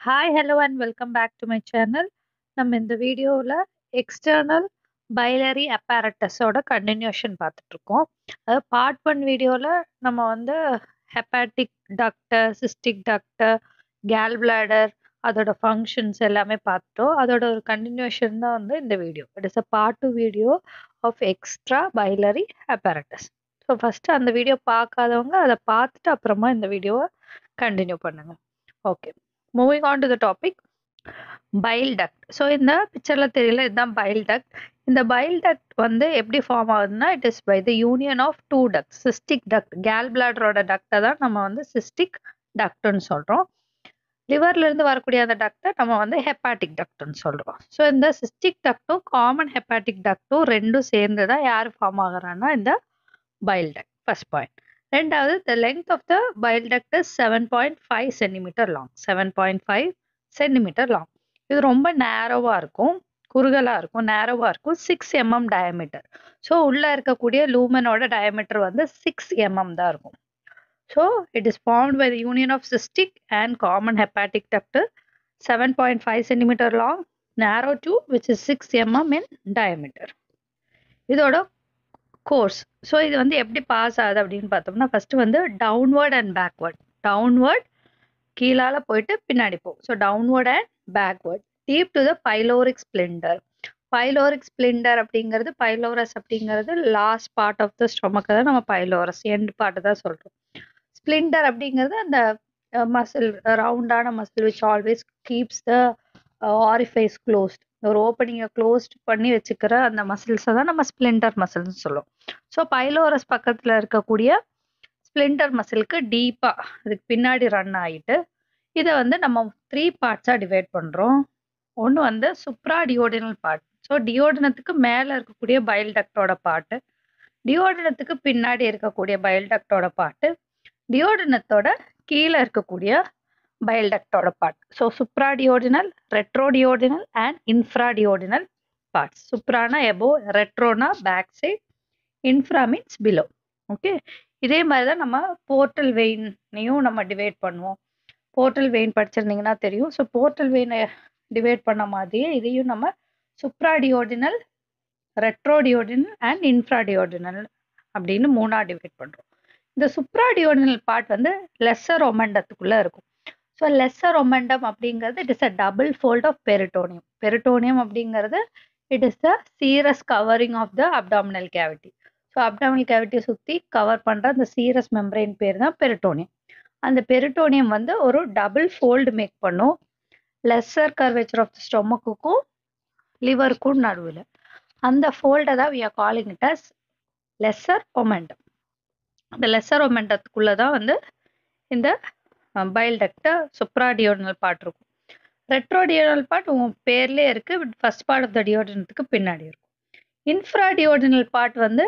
Hi, hello and welcome back to my channel. நம்ம இந்த வீடியோல எக்ஸ்டர்னல் பைலரி அப்பேரட்டஸோட கன்டினியூஷன் பார்த்துட்ருக்கோம். அதாவது பார்ட் 1 வீடியோல நம்ம வந்து hepatic duct, cystic duct, gall bladder அதோட ஃபங்ஷன்ஸ் எல்லாமே பார்த்துட்டோம். அதோட ஒரு கன்டினியூஷன் தான் வந்து இந்த video. It is a part 2 video of extra biliary apparatus. So first அந்த வீடியோ பார்க்காதவங்க அத பார்த்துட்டு அப்புறமா இந்த வீடியோவ கன்டின்யூ பண்ணுங்க. Okay. Moving on to the topic bile duct. So இந்த பிக்சர்ல தெரியல இதுதான் பைல் டக்ட். இந்த பைல் டக்ட் வந்து எப்படி ஃபார்ம் ஆகுதுன்னா, it is by the union of 2 ducts. Cystic duct gall பிளாடரோட டக்ட்ட தான் நம்ம வந்து சிஸ்டிக் டக்ட்ன்னு சொல்றோம். லிவர்ல இருந்து வரக்கூடிய அந்த டக்ட்ட நம்ம வந்து ஹெப்பாட்டிக் டக்ட்ன்னு சொல்றோம். ஸோ இந்த சிஸ்டிக் டக்ட்டும், காமன் ஹெப்பாட்டிக் டக்ட்டும் 2ம் சேர்ந்து தான் யார் ஃபார்ம் ஆகுறான்னா இந்த பைல் டக்ட். First point. 2வது the length of the bile duct is 7.5 centimetre long. 7.5 centimetre long. இது ரொம்ப நேரோவா இருக்கும். குறுகலா இருக்கும். நேரோவா இருக்கும். 6 எம்எம் டயாமீட்டர். ஸோ உள்ள இருக்கக்கூடிய லூமனோட டயாமீட்டர் வந்து 6 எம்எம் தான் இருக்கும். So it is formed by the union of cystic and common hepatic duct 7.5 centimetre long, narrow tube which is 6 mm in diameter. இதோட கோர்ஸ். ஸோ இது வந்து எப்படி பாஸ் ஆகுது அப்படின்னு பார்த்தோம்னா, ஃபர்ஸ்ட்டு வந்து டவுன்வர்ட் அண்ட் பேக்வர்ட். டவுன்வர்ட் கீழால போயிட்டு பின்னாடி போகும். So downward and backward. Deep to the pyloric sphincter. Pyloric sphincter அப்படிங்கிறது பைலோரஸ் அப்படிங்கிறது லாஸ்ட் பார்ட் ஆஃப் த ஸ்டொமக்க தான் நம்ம பைலோரஸ் எண்ட் பார்ட் தான் சொல்றோம். ஸ்ப்ளிண்டர் அப்படிங்கிறது அந்த அ மசில் ரவுண்டான muscle which always keeps the orifice closed. ஒரு ஓப்பனிங்க க்ளோஸ்ட் பண்ணி வச்சுக்கிற அந்த மசில்ஸ தான் நம்ம ஸ்ப்ளிண்டர் மசில்ஸ்ன்னு சொல்லுவோம். ஸோ பைலோரஸ் பக்கத்துல இருக்கக்கூடிய ஸ்ப்ளிண்டர் மசிலுக்கு டீப்பா அதுக்கு பின்னாடி ரன் ஆயிட்டு, இத வந்து நம்ம 3 பார்ட்ஸா டிவைட் பண்றோம். ஒண்ணு வந்து சுப்ரா டியோடினல் பார்ட். ஸோ டியோடினத்துக்கு மேல இருக்கக்கூடிய பைல் டக்ட்டோட பார்ட்டு. டியோடினத்துக்கு பின்னாடி இருக்கக்கூடிய பைல் டக்ட்டோட பார்ட்டு. டியோடினத்தோட கீழ இருக்கக்கூடிய பைல் டக்ட்டோட part. So supra duodenal, retro duodenal and infra duodenal parts. சுப்ரானா எபோவ், ரெட்ரோனா back side, infra means below. Okay. இதே மாரி தான் நம்ம போர்ட்டல் வெயினையும் நம்ம டிவைட் பண்ணுவோம். போர்ட்டல் வெயின் படிச்சிருந்தீங்கன்னா தெரியும். ஸோ போர்ட்டல் வெயின டிவைட் பண்ண மாதிரியே இதையும் நம்ம supra duodenal, retro duodenal and infra duodenal அப்படின்னு 3ஆ டிவைட் பண்றோம். இந்த சுப்ரா டியோடினல் பார்ட் வந்து லெஸ்ஸர் ஒமெண்டத்துக்குள்ள இருக்கும். ஸோ லெஸ்ஸர் ஒமெண்டம் அப்படிங்கிறது it is a double fold of peritoneum. Peritoneum அப்படிங்கிறது it is the serous covering of the abdominal cavity. So abdominal கேவிட்டிய சுத்தி கவர் பண்ற அந்த சீரஸ் மெம்பரேன் பேர் தான் பெரிட்டோனியம். அந்த பெரிட்டோனியம் வந்து ஒரு டபுள் ஃபோல்ட் மேக் பண்ணும். லெஸ்ஸர் கர்வேச்சர் ஆஃப் த ஸ்டொமக்குக்கும், லிவருக்கும் நடுவுல. அந்த ஃபோல்ட தான் we are calling it as lesser omentum. அந்த லெஸ்ஸர் ஒமெண்டத்துக்குள்ள தான் வந்து இந்த uh bile duct supra duodenal part இருக்கும். ரெட்ரோ டியோடினல் பார்ட் உங்க பேர்லயே இருக்கு. ஃபர்ஸ்ட் பார்ட் ஆஃப் த டியோடினத்துக்கு பின்னாடி இருக்கும். இன்ஃப்ரா டியோடினல் பார்ட் வந்து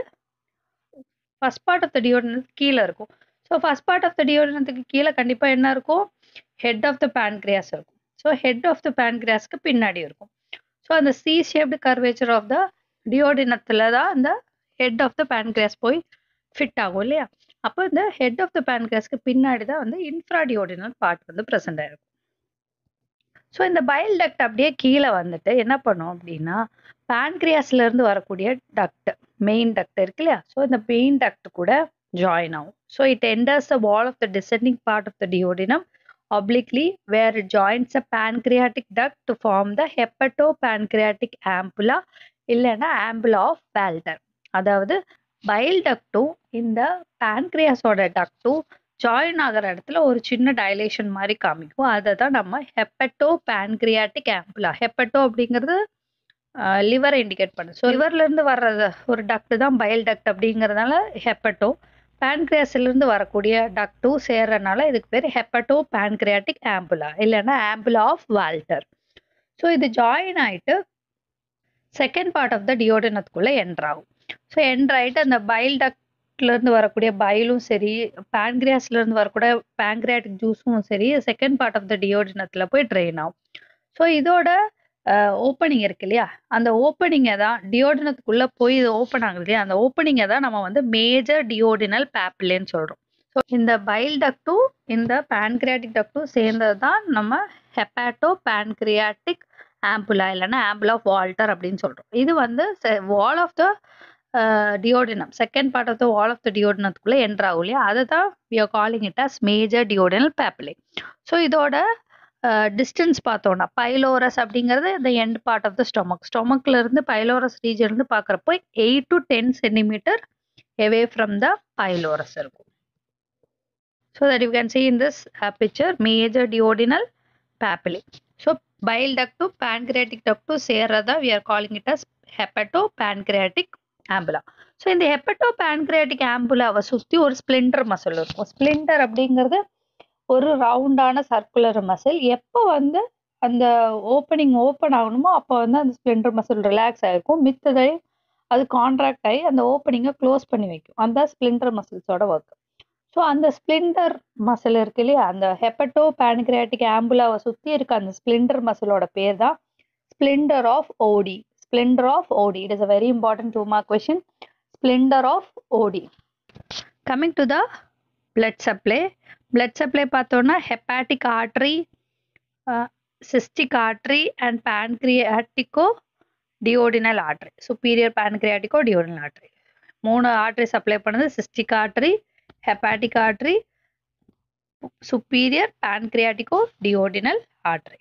ஃபர்ஸ்ட் பார்ட் ஆஃப் த டியோடினத்துக்கு கீழ இருக்கும். So first part of the டியோடினத்துக்கு கீழ கண்டிப்பா என்ன இருக்கும்? ஹெட் ஆஃப் த பான்கிரியாஸ் இருக்கும். ஸோ ஹெட் ஆஃப் த பான்கிரியாஸ்க்கு பின்னாடி இருக்கும். ஸோ அந்த C shaped curvature of the டியோடினத்துல தான் அந்த ஹெட் ஆஃப் த பான்கிரியாஸ் போய் ஃபிட் ஆகும் இல்லையா? அப்போ இந்த ஹெட் ஆஃப் த பான்கிரியாஸ்க்கு பின்னாடி தான் வந்து இன்ஃப்ரா டியோடினல் பார்ட் வந்து பிரசன்ட் ஆயிருக்கும். ஸோ இந்த பைல் டக்ட் அப்படியே கீழ வந்துட்டு என்ன பண்ணும் அப்படின்னா, பான்கிரியாஸ்ல இருந்து வரக்கூடிய டக்ட், மெயின் டக்ட் இருக்கு இல்லையா? ஸோ இந்த மெயின் டக்ட் கூட ஜாயின் ஆகும். So it enters the wall of the descending part of the duodenum obliquely where it joins a pancreatic duct to form the hepatopancreatic ampulla இல்லன்னா ampulla of Walter. அதாவது bile டக்ட்டும் இந்த பான்கிரியாஸோட டக்ட்டும் join ஆகுற இடத்துல ஒரு சின்ன டைலேஷன் மாரி காமிக்கும். அத தான் நம்ம ஹெப்படோ பான்கிரியாட்டிக் ஆம்புலா. ஹெப்படோ அப்படிங்கிறது அ லிவர இண்டிகேட் பண்ணுது. ஸோ லிவர்ல இருந்து வர்ற ஒரு டக்ட் தான் பைல் டக்ட் அப்படிங்கிறதுனால ஹெப்படோ. பான்கிரியாஸ்ல இருந்து வரக்கூடிய டக்ட்டும் சேர்றனால இதுக்கு பேரு ஹெப்படோ பான்கிரியாட்டிக் ஆம்புலா இல்லன்னா ஆம்புலா ஆஃப் வால்டர். ஸோ இது ஜாயின் ஆயிட்டு செகண்ட் பார்ட் ஆஃப் த டியோடினத்துக்குள்ள என்டர் ஆகும். ஸோ என்டர் ஆயிட்டு அந்த பைல் டக்ட்ல இருந்து வரக்கூடிய பைலும் சரி, பான்கிரியாஸ்ல இருந்து வரக்கூடிய பான்கிரியாட்டிக் ஜூஸும் சரி, செகண்ட் பார்ட் ஆஃப் த டியோடினத்துல போய் ட்ரெயின் ஆகும். ஸோ இதோட அ ஓப்பனிங் இருக்கு இல்லையா? அந்த ஓப்பனிங்க தான் டியோடினத்துக்குள்ள போய் இது ஓப்பன் ஆகுது இல்லையா? அந்த ஓப்பனிங்க தான் நம்ம வந்து மேஜர் டியோடினல் பாப்பில்லன்னு சொல்றோம். ஸோ இந்த பைல் டக்ட்டும், இந்த பான்கிரியாட்டிக் டக்ட்டும் சேர்ந்தது தான் நம்ம ஹெப்பாட்டோ பேன்க்ரியாட்டிக் ஆம்புலா இல்லைன்னா ஆம்புலா ஆஃப் வால்டர் அப்படின்னு சொல்கிறோம் இது வந்து wall of the duodenum second part of the wall of the டியோடினத்துக்குள்ளே என்ட்ரு ஆகும் இல்லையா அதை தான் we are calling it as major duodenal papillae so இதோட டிஸ்டன்ஸ் பார்த்தோன்னா பைலோரஸ் அப்படிங்கிறது இந்த end part of the stomach ஸ்டொமக்ல இருந்து பைலோரஸ் ரீஜன் இருந்து பார்க்குறப்போ eight to ten centimetre away from the pylorus இருக்கும் so that you can see in this picture major duodenal papillae so bile duct to pancreatic duct to சேர்றதா we are calling it as hepato pancreatic ampulla so இந்த hepato pancreatic ஆம்புலாவை சுற்றி ஒரு splinter muscle இருக்கும் splinter அப்படிங்கிறது ஒரு ரவுண்டான circular muscle எப்போ வந்து அந்த ஓப்பனிங் ஓப்பன் ஆகணுமோ அப்போ வந்து அந்த ஸ்பிளிண்டர் மசில் ரிலாக்ஸ் ஆகிருக்கும் மித்ததை அது கான்ட்ராக்ட் ஆகி அந்த ஓப்பனிங்கை க்ளோஸ் பண்ணி வைக்கும் அந்த ஸ்பிளிண்டர் மசில்ஸோட ஒர்க் ஸோ அந்த ஸ்பிளிண்டர் மசில் இருக்கு இல்லையா அந்த ஹெப்பட்டோ பேன்கிரியாட்டிக் ஆம்புலாவை சுற்றி இருக்க அந்த ஸ்பிளிண்டர் மசிலோட பேர் தான் sphincter of Oddi sphincter of Oddi it is a very important two mark question sphincter of Oddi coming to the blood supply blood supply பார்த்தோன்னா hepatic artery cystic artery and pancreatico duodenal artery superior pancreatico duodenal artery மூணு artery supply பண்ணது cystic artery hepatic artery superior pancreatico duodenal artery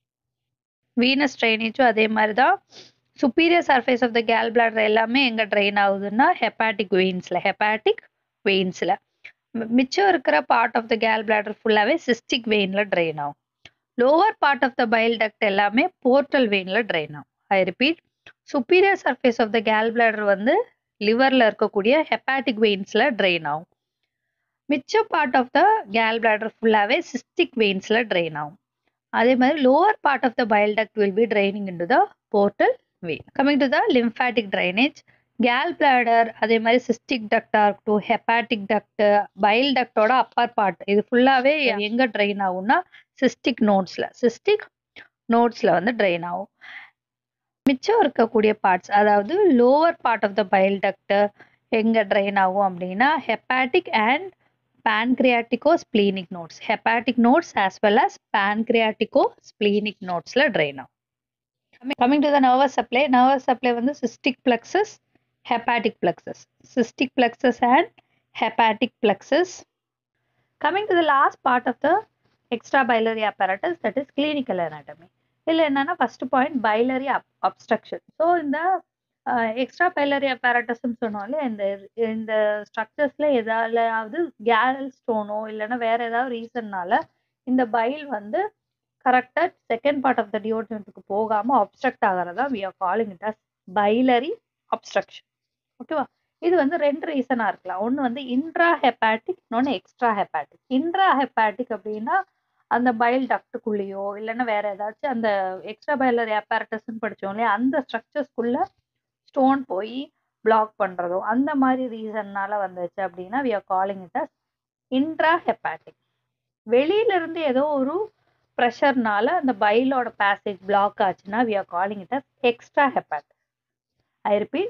venous ட்ரைனேஜும் அதே மாதிரி தான் superior surface of the gall bladder எல்லாமே எங்கே train ஆகுதுன்னா ஹெப்பாட்டிக் வெயின்ஸில் ஹெப்பாட்டிக் வெயின்ஸில் மிச்சம் இருக்கிற part of the gall bladder ஃபுல்லாகவே சிஸ்டிக் வெயினில் ட்ரெயின் ஆகும் lower part of the bile duct எல்லாமே போர்ட்டல் வெயினில் ட்ரெயின் ஆகும் I repeat superior surface of the gall bladder வந்து லிவரில் இருக்கக்கூடிய ஹெப்பாட்டிக் வெயின்ஸில் ட்ரெயின் ஆகும் மிச்ச part of the gall bladder ஃபுல்லாகவே சிஸ்டிக் வெயின்ஸில் ட்ரெயின் ஆகும் அதே மாதிரி lower part of the bile duct will be draining into the portal vein coming to the lymphatic drainage gall bladder அதே மாதிரி சிஸ்டிக் டக்டாக இருக்கட்டும் ஹெப்பாட்டிக் டக்ட் பைல் டக்டோட அப்பர் பார்ட் இது ஃபுல்லாகவே எங்கே ட்ரெயின் ஆகும்னா சிஸ்டிக் நோட்ஸில் சிஸ்டிக் நோட்ஸில் வந்து ட்ரெயின் ஆகும் மிச்சம் இருக்கக்கூடிய பார்ட்ஸ் அதாவது lower part of the bile duct எங்கே ட்ரெயின் ஆகும் அப்படின்னா hepatic and pancreatico splenic nodes hepatic nodes as well as pancreatico splenic nodesல drain ஆகும் coming to the nervous supply nervous supply வந்து cystic plexus hepatic plexus cystic plexus and hepatic plexus coming to the last part of the extra biliary apparatus that is clinical anatomy இதில் என்னன்னா first point biliary அப் obstruction so இந்த extra biliary அப்பேரட்டஸ்ன்னு சொன்னோம்ல இந்த இந்த ஸ்ட்ரக்சர்ஸில் எதாலாவது கேல் ஸ்டோனோ இல்லைன்னா வேற ஏதாவது ரீசன்னால இந்த பைல் வந்து கரெக்டாக செகண்ட் பார்ட் ஆஃப் த டியோடனத்துக்கு போகாமல் அப்ஸ்ட்ரக்ட் ஆகிறதா we are calling it as biliary obstruction ஓகேவா இது வந்து ரெண்டு ரீசனாக இருக்கலாம் ஒன்று வந்து இன்ட்ரா ஹெப்பாட்டிக் இன்னொன்று எக்ஸ்ட்ரா ஹெப்பாட்டிக் இன்ட்ரா ஹெப்பாட்டிக் அப்படின்னா அந்த பைல் டக்டுக்குள்ளேயோ இல்லைன்னா வேற ஏதாச்சும் அந்த எக்ஸ்ட்ரா பைலரி அப்பேரட்டஸ்ன்னு படித்தோம் இல்லையா அந்த ஸ்ட்ரக்சர்ஸ்குள்ள ஸ்டோன் போய் பிளாக் பண்ணுறதோ அந்த மாதிரி ரீசன்னால வந்துச்சு அப்படின்னா we are calling it as intra hepatic வெளியிலிருந்து ஏதோ ஒரு ப்ரெஷர்னால அந்த பைலோட பேசேஜ் பிளாக் ஆச்சுன்னா we are calling it as extra hepatic I repeat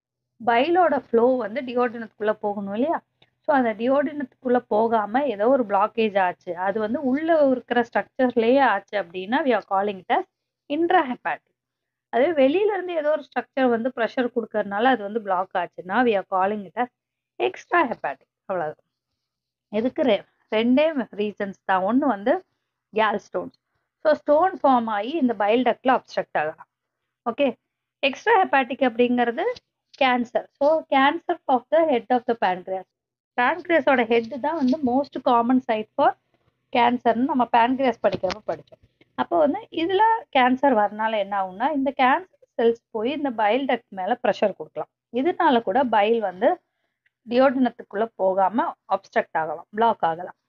பைலோட ஃப்ளோ வந்து டியோடினத்துக்குள்ளே போகணும் இல்லையா ஸோ அந்த டியோடினத்துக்குள்ளே போகாமல் ஏதோ ஒரு பிளாக்கேஜ் ஆச்சு அது வந்து உள்ளே இருக்கிற ஸ்ட்ரக்சர்லேயே ஆச்சு அப்படின்னா we are calling it as intra hepatic அதே வெளியில இருந்து ஏதோ ஒரு ஸ்ட்ரக்சர் வந்து ப்ரெஷர் கொடுக்கறதுனால அது வந்து பிளாக் ஆச்சுன்னா we are calling it as extra hepatic அவ்வளோதான் எதுக்கு ரெ ரெண்டே ரீசன்ஸ் தான் ஒன்று வந்து gall stones so stone form ஆகி இந்த பைல் டக்டில் அப்ஸ்ட்ரக்ட் ஆகலாம் ஓகே எக்ஸ்ட்ரா ஹெப்பாட்டிக் அப்படிங்கிறது cancer so cancer of the head of the pancreas பேன்க்ரியாஸோட ஹெட் தான் வந்து மோஸ்ட் காமன் சைட் ஃபார் கேன்சர்னு நம்ம பேன்க்ரியாஸ் படிக்கிறப்ப படித்தோம் அப்போ வந்து இதில் கேன்சர் வரனால என்ன ஆகும்னா இந்த கேன்சர் செல்ஸ் போய் இந்த பைல் டக்ட் மேலே ப்ரெஷர் கொடுக்கலாம் இதனால கூட பைல் வந்து டியோடினத்துக்குள்ளே போகாமல் அப்ஸ்ட்ரக்ட் ஆகலாம் பிளாக் ஆகலாம்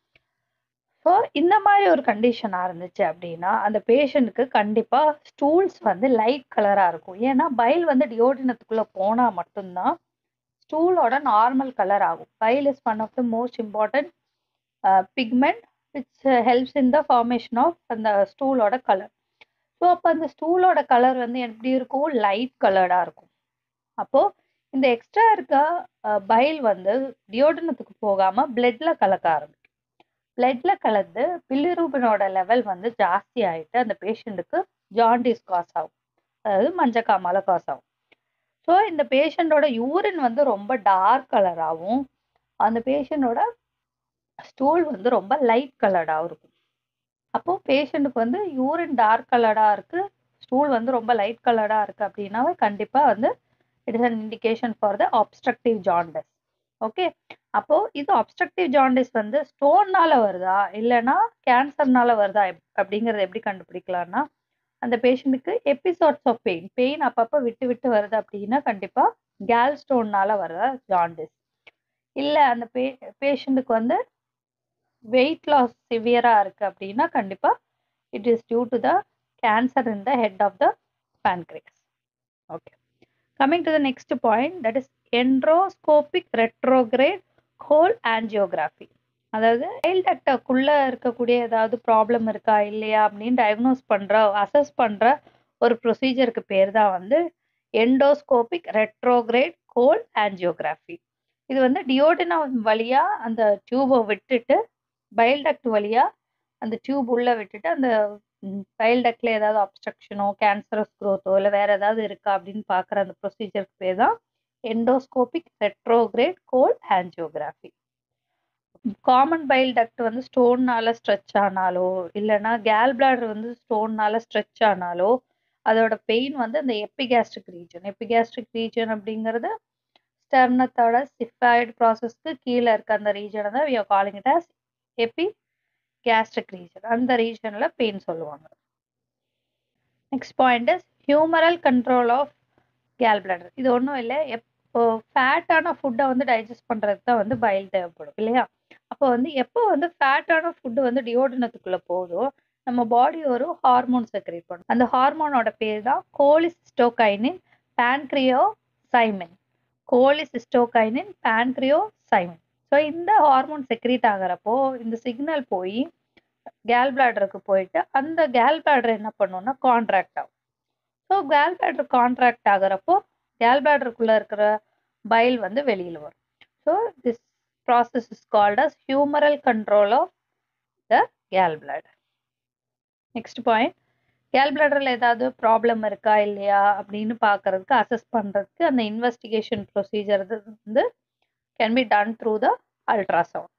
ஸோ இந்த மாதிரி ஒரு கண்டிஷனாக இருந்துச்சு அப்படின்னா அந்த பேஷண்ட்டுக்கு கண்டிப்பாக ஸ்டூல்ஸ் வந்து லைட் கலராக இருக்கும் ஏன்னா பைல் வந்து டியோடினத்துக்குள்ளே போனால் மட்டும்தான் ஸ்டூலோட நார்மல் கலர் ஆகும் bile is one of the most important pigment which helps in the formation of அந்த ஸ்டூலோட கலர் ஸோ அப்போ அந்த ஸ்டூலோட கலர் வந்து எப்படி இருக்கும் லைட் கலர்டாக இருக்கும் அப்போது இந்த எக்ஸ்ட்ரா இருக்க பைல் வந்து டியோடனத்துக்கு போகாமல் பிளட்ல கலக்க ஆரம்பிக்கும் பிளட்ல கலந்து பில்லிரூபினோட லெவல் வந்து ஜாஸ்தி ஆயிட்டு அந்த பேஷண்ட்டுக்கு ஜாண்டிஸ் காஸ் ஆகும் அதாவது மஞ்சக்காமால காஸ் ஆகும் ஸோ இந்த பேஷண்டோட யூரின் வந்து ரொம்ப டார்க் கலராகவும் அந்த பேஷண்டோட ஸ்டூல் வந்து ரொம்ப லைட் கலர்டாகவும் இருக்கும் அப்போ பேஷண்ட்டுக்கு வந்து யூரின் டார்க் கலர்டாக இருக்கு ஸ்டூல் வந்து ரொம்ப லைட் கலர்டாக இருக்கு அப்படின்னாவே கண்டிப்பாக வந்து it is an indication for the obstructive jaundice okay அப்போ இது அப்ஸ்ட்ரக்டிவ் ஜாண்டிஸ் வந்து ஸ்டோன்னால வருதா இல்லைன்னா கேன்சர்னால வருதா அப்படிங்கறத எப்படி கண்டுபிடிக்கலாம்னா அந்த பேஷண்ட்டுக்கு எபிசோட்ஸ் ஆஃப் பெயின் பெயின் அப்பப்போ விட்டு விட்டு வருது அப்படின்னா கண்டிப்பா கேல் ஸ்டோன்னால வர்ற ஜாண்டிஸ் இல்லை அந்த பே பேஷண்ட்டுக்கு வந்து வெயிட் லாஸ் சிவியரா இருக்கு அப்படின்னா கண்டிப்பா it is due to the cancer in the head of the pancreas okay coming to the next point that is endoscopic retrograde cholangiography அதாவது சைல்ட் டக்டக்குள்ள இருக்கக்கூடிய ஏதாவது ப்ராப்ளம் இருக்கா இல்லையா அப்படின்னு டயக்னோஸ் பண்ற அசஸ் பண்ற ஒரு ப்ரொசீஜருக்கு பேர் தான் வந்து எண்டோஸ்கோபிக் ரெட்ரோகிரேட் ஹோல் ஆஞ்சியோகிராஃபி இது வந்து டியோடினா வழியா அந்த டியூபை விட்டுட்டு பைல் டக்ட் வழியா அந்த டியூப் உள்ள விட்டுட்டு அந்த பைல் டக்ட்ல ஏதாவது அப்ஸ்ட்ரக்ஷனோ கேன்சரஸ் க்ரோத்தோ இல்லை வேற ஏதாவது இருக்கா அப்படின்னு பார்க்குற அந்த ப்ரொசீஜருக்கு பேர் தான் endoscopic retrograde cholangiography common bile duct வந்து ஸ்டோன்னால ஸ்ட்ரெச் ஆனாலோ இல்லைன்னா கேல் பிளாடர் வந்து ஸ்டோன்னால ஸ்ட்ரெச் ஆனாலோ அதோட பெயின் வந்து அந்த எப்பிகாஸ்ட்ரிக் ரீஜன் எப்பிகாஸ்ட்ரிக் ரீஜன் அப்படிங்கிறது ஸ்டெர்னத்தோட சிஃபாய்டு ப்ராசஸ்க்கு கீழே இருக்க அந்த ரீஜனை தான் we are calling it as epigastric region அந்த ரீஜனில் பெயின் சொல்லுவாங்க next point is humoral control of gall bladder இது ஒன்றும் இல்லை எப்போ ஃபேட்டான ஃபுட்டை வந்து டைஜஸ்ட் பண்ணுறதுக்கு தான் வந்து பயில் தேவைப்படும் இல்லையா அப்போ வந்து எப்போ வந்து ஃபேட்டான ஃபுட்டு வந்து டியோடினத்துக்குள்ளே போதோ நம்ம பாடி ஒரு ஹார்மோன் செக்ரேட் பண்ணும் அந்த ஹார்மோனோட பேர் தான் cholecystokinin pancreozymin cholecystokinin pancreozymin so இந்த ஹார்மோன் செக்ரீட் ஆகிறப்போ இந்த சிக்னல் போய் கேல் பிளாடருக்கு போயிட்டு அந்த கேல் பிளாடர் என்ன பண்ணும்னா கான்ட்ராக்ட் ஆகும் ஸோ கேல் பிளாடர் கான்ட்ராக்ட் ஆகிறப்போ கேல் பிளாடருக்குள்ளே இருக்கிற பைல் வந்து வெளியில் வரும் so this process is called as humoral control of the gall bladder next point gall பிளாடரில் ஏதாவது ப்ராப்ளம் இருக்கா இல்லையா அப்படின்னு பார்க்கறதுக்கு அசஸ் பண்ணுறதுக்கு அந்த இன்வெஸ்டிகேஷன் ப்ரொசீஜர் வந்து can be done through the ultrasound.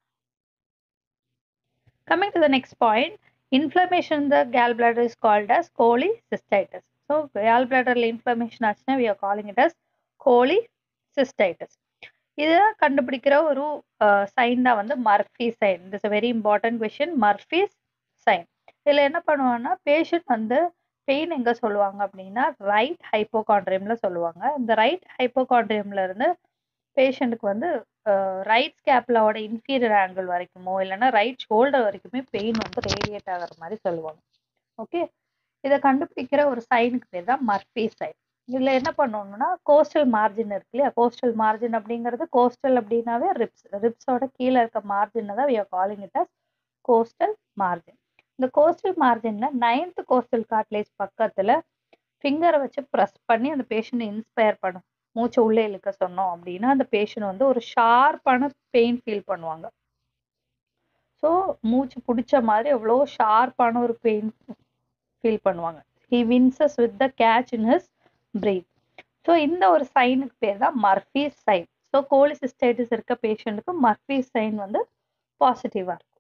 Coming to the next point, inflammation in the gallbladder is called as cholecystitis. So, gallbladder inflammation ஆச்சுன்னா we are calling it as cholecystitis. இதை கண்டுபிடிக்கிற ஒரு sign தான் வந்து Murphy sign this very important question Murphy's sign இதில் என்ன பண்ணுவாங்கன்னா patient வந்து பெயின் எங்கே சொல்லுவாங்க அப்படின்னா ரைட் ஹைப்போகாண்ட்ரியம்ல சொல்லுவாங்க இந்த ரைட் ஹைப்போகாண்ட்ரியம்ல இருந்து பேஷண்ட்டுக்கு வந்து ரைட் ஸ்கேப்லாவோட இன்ஃபீரியர் ஆங்கிள் வரைக்குமோ இல்லைன்னா ரைட் ஷோல்டர் வரைக்குமே பெயின் வந்து ரேடியேட் ஆகிற மாதிரி சொல்லுவாங்க ஓகே இதை கண்டுபிடிக்கிற ஒரு சைனுக்கு பேர் தான் மர்ஃபி சைன் இதில் என்ன பண்ணணும்னா கோஸ்டல் மார்ஜின் இருக்கு இல்லையா கோஸ்டல் மார்ஜின் அப்படிங்கிறது கோஸ்டல் அப்படின்னாவே ரிப்ஸ் ரிப்ஸோட கீழே இருக்க மார்ஜினை தான் we are calling it as costal margin இந்த கோஸ்டல் மார்ஜினில் நைன்த் கோஸ்டல் கார்ட்லேஜ் பக்கத்தில் ஃபிங்கரை வச்சு ப்ரெஸ் பண்ணி அந்த பேஷண்ட்டை இன்ஸ்பயர் பண்ணும் மூச்சை உள்ளே இழுக்க சொன்னோம் அப்படின்னா அந்த பேஷண்ட் வந்து ஒரு ஷார்ப்பான பெயின் ஃபீல் பண்ணுவாங்க ஸோ மூச்சு பிடிச்ச மாதிரி எவ்வளோ ஷார்ப்பான ஒரு பெயின் ஃபீல் பண்ணுவாங்க he winces with the catch in his breath so இந்த ஒரு சைனுக்கு பேர் தான் மர்ஃபீஸ் சைன் ஸோ கோலிசிஸ்டைட்டிஸ் இருக்க பேஷண்ட்டுக்கு மர்ஃபீஸ் சைன் வந்து பாசிட்டிவாக இருக்கும்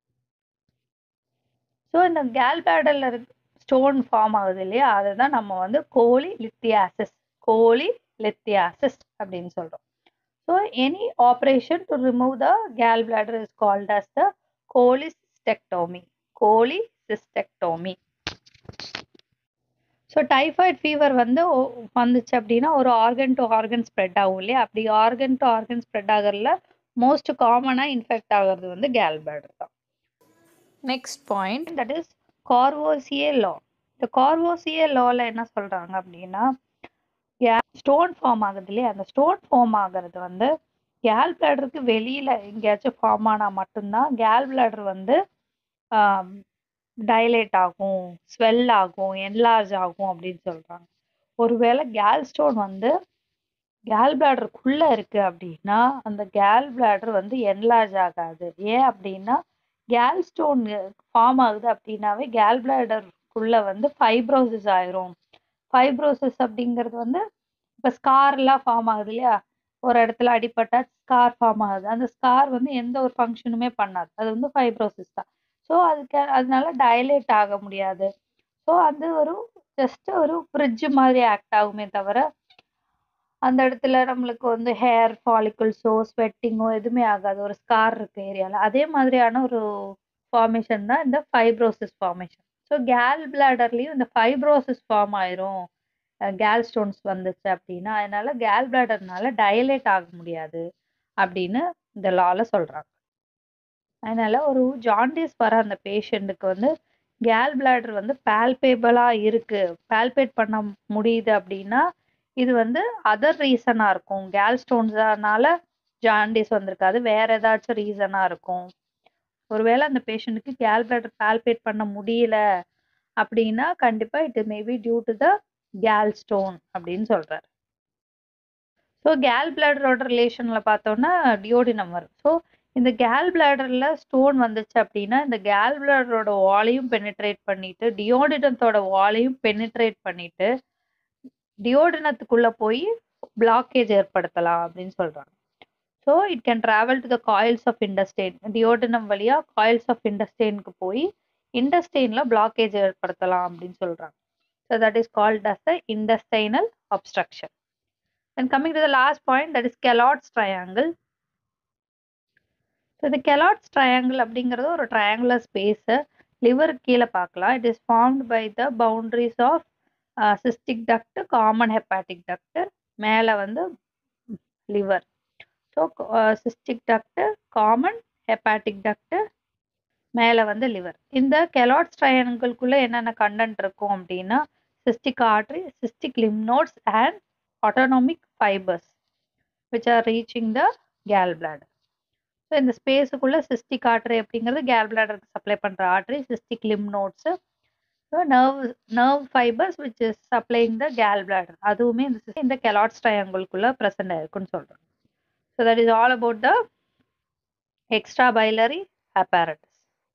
ஸோ இந்த கேல் பேடலில் இருக்க ஸ்டோன் ஃபார்ம் ஆகுது இல்லையா அதை தான் நம்ம வந்து கோலி லித்தியாசிஸ் கோலி lithiasis அப்படின்னு சொல்றோம் so any operation to remove the gall bladder is called as the cholecystectomy cholecystectomy so typhoid fever வந்து வந்துச்சு அப்படின்னா ஒரு ஆர்கன் டு ஆர்கன் ஸ்ப்ரெட் ஆகும் இல்லையா அப்படி ஆர்கன் டு ஆர்கன் ஸ்ப்ரெட் ஆகிறதுல மோஸ்ட் காமனாக இன்ஃபெக்ட் ஆகிறது வந்து கேல் பிளாடர் தான் next point that is Courvoisier law இந்த கார்வோசியே லாவில் என்ன சொல்கிறாங்க அப்படின்னா ஸ்டோன் ஃபார்ம் ஆகுது இல்லையா அந்த ஸ்டோன் ஃபார்ம் ஆகிறது வந்து கேல் பிளாடருக்கு வெளியில் எங்கேயாச்சும் ஃபார்ம் ஆனால் மட்டும்தான் கேல் பிளாடர் வந்து டைலேட் ஆகும் ஸ்வெல் ஆகும் என்லார்ஜ் ஆகும் அப்படின்னு சொல்கிறாங்க ஒருவேளை கேல் ஸ்டோன் வந்து கேல் பிளாடருக்குள்ளே இருக்குது அப்படின்னா அந்த கேல் பிளாடர் வந்து என்லார்ஜ் ஆகாது ஏன் அப்படின்னா கேல் ஸ்டோன் ஃபார்ம் ஆகுது அப்படின்னாவே கேல் பிளாடருக்குள்ள வந்து ஃபைப்ரோசிஸ் ஆயிரும் ஃபைப்ரோசிஸ் அப்படிங்கிறது வந்து இப்போ ஸ்கார்லாம் ஃபார்ம் ஆகுது இல்லையா ஒரு இடத்துல அடிபட்டா ஸ்கார் ஃபார்ம் ஆகுது அந்த ஸ்கார் வந்து எந்த ஒரு ஃபங்க்ஷனுமே பண்ணாது அது வந்து ஃபைப்ரோசிஸ் தான் ஸோ அதுக்கு அதனால டைலேட் ஆக முடியாது ஸோ அது ஒரு ஜஸ்ட் ஒரு ஃப்ரிட்ஜ் மாதிரி ஆக்ட் ஆகுமே தவிர அந்த இடத்துல நம்மளுக்கு வந்து ஹேர் ஃபாலிக்கிள்ஸோ ஸ்வெட்டிங்கோ எதுவுமே ஆகாது ஒரு ஸ்கார் இருக்கு ஏரியாவில் அதே மாதிரியான ஒரு ஃபார்மேஷன் தான் இந்த ஃபைப்ரோசிஸ் ஃபார்மேஷன் ஸோ கேல் பிளாடர்லேயும் இந்த ஃபைப்ரோசிஸ் ஃபார்ம் ஆயிரும் கேல் ஸ்டோன்ஸ் வந்துச்சு அப்படின்னா அதனால கேல் பிளாடர்னால டைலேட் ஆக முடியாது அப்படின்னு இந்த லால சொல்றாங்க அதனால ஒரு ஜாண்டிஸ் வர அந்த பேஷண்ட்டுக்கு வந்து கேல் பிளாடர் வந்து பால்பேபிளா இருக்கு பால்பேட் பண்ண முடியுது அப்படின்னா இது வந்து அதர் ரீசனா இருக்கும் கேல் ஸ்டோன்ஸ்னால ஜாண்டிஸ் வந்திருக்காது வேற ஏதாச்சும் ரீசனா இருக்கும் ஒருவேளை அந்த பேஷண்ட்டுக்கு கேல் பிளாடர் பால்பேட் பண்ண முடியல அப்படின்னா கண்டிப்பா it maybe due to the gall stone அப்படின்னு சொல்றாரு ஸோ கேல் பிளாடரோட ரிலேஷன்ல பார்த்தோம்னா டியோடினம் வரும் ஸோ இந்த கேல் பிளாடர்ல ஸ்டோன் வந்துச்சு அப்படின்னா இந்த கேல் பிளாடரோட வாலையும் பெனிட்ரேட் பண்ணிட்டு டியோடினத்தோட வாலையும் பெனிட்ரேட் பண்ணிட்டு டியோடினத்துக்குள்ள போய் பிளாக்கேஜ் ஏற்படுத்தலாம் அப்படின்னு சொல்றாங்க so it can travel to the coils of intestine duodenum வழியா காயில்ஸ் ஆஃப் இண்டஸ்டெயினுக்கு போய் இண்டஸ்டெயின்ல பிளாக்கேஜ் ஏற்படுத்தலாம் அப்படின்னு சொல்றாங்க so that is called as the intestinal obstruction then coming to the last point that is Kellogg's triangle so இந்த Calot's triangle அப்படிங்கிறது ஒரு ட்ரையாங்குலர் ஸ்பேஸு லிவர் கீழே பார்க்கலாம் it is formed by the boundaries of cystic duct common hepatic duct மேலே வந்து liver so cystic duct common hepatic duct மேலே வந்து liver இந்த கெலாட்ஸ் ட்ரையாங்கிள்குள்ளே என்னென்ன கண்டென்ட் இருக்கும் அப்படின்னா cystic artery cystic lymph nodes and autonomic fibres which are reaching the gall bladder so இந்த ஸ்பேஸுக்குள்ள சிஸ்டிக் ஆர்ட்ரி அப்படிங்கிறது கேல் பிளாடருக்கு சப்ளை பண்ணுற artery cystic lymph nodes so nerve nerve fibres which is supplying the gall bladder அதுவுமே இந்த இந்த Calot's ட்ரையாங்கிள்குள்ளே present ஆயிருக்குன்னு சொல்கிறோம் so that is all about the extra biliary apparatus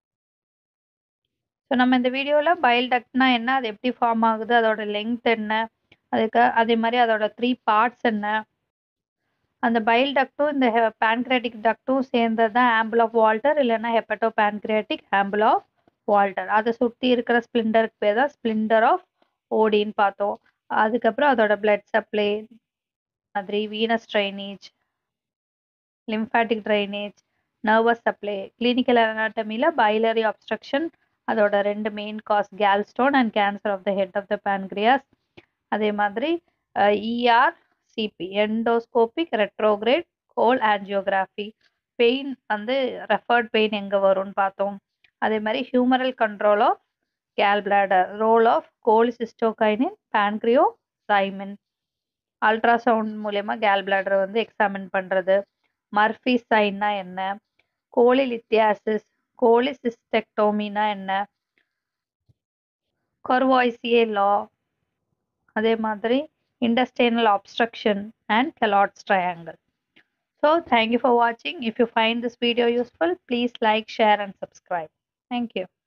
so நம்ம இந்த வீடியோவில் பைல் டக்ட்னா என்ன அது எப்படி ஃபார்ம் ஆகுது அதோட லெங்த் என்ன அதுக்கு அதே மாதிரி அதோட த்ரீ பார்ட்ஸ் என்ன அந்த பைல் டக்டும் இந்த பேன்க்ரியாட்டிக் டக்டும் சேர்ந்தது தான் ஆம்பிள் ஆஃப் வால்டர் இல்லைன்னா hepatopancreatic ampulla of Vater அதை சுற்றி இருக்கிற ஸ்பிளிண்டருக்கு பேர் தான் ஸ்பிளிண்டர் ஆஃப் ஓடின்னு பார்த்தோம் அதுக்கப்புறம் அதோட பிளட் சப்ளை மாதிரி venous drainage lymphatic drainage nervous supply clinical அனாட்டமியில் பைலரி அப்ஸ்ட்ரக்ஷன் அதோட ரெண்டு main cause gallstone and cancer of the head of the pancreas அதே மாதிரி E R C P endoscopic retrograde cholangiography pain வந்து ரெஃபர்ட் பெயின் எங்கே வரும்னு பார்த்தோம் அதே மாதிரி humoral control of gall bladder role of cholecystokinin pancreozymin ultrasound மூலயமா gall பிளாடரை வந்து எக்ஸாமின் பண்ணுறது மர்ஃபி சைன்னா என்ன கோலிலித்தியாசிஸ் கோலிசிஸ்டெக்டோமினா என்ன கொர்வாய்சியே லா அதே மாதிரி intestinal obstruction and Kellogg's triangle. So thank you for watching. If you find this video useful, please like, share and subscribe. Thank you.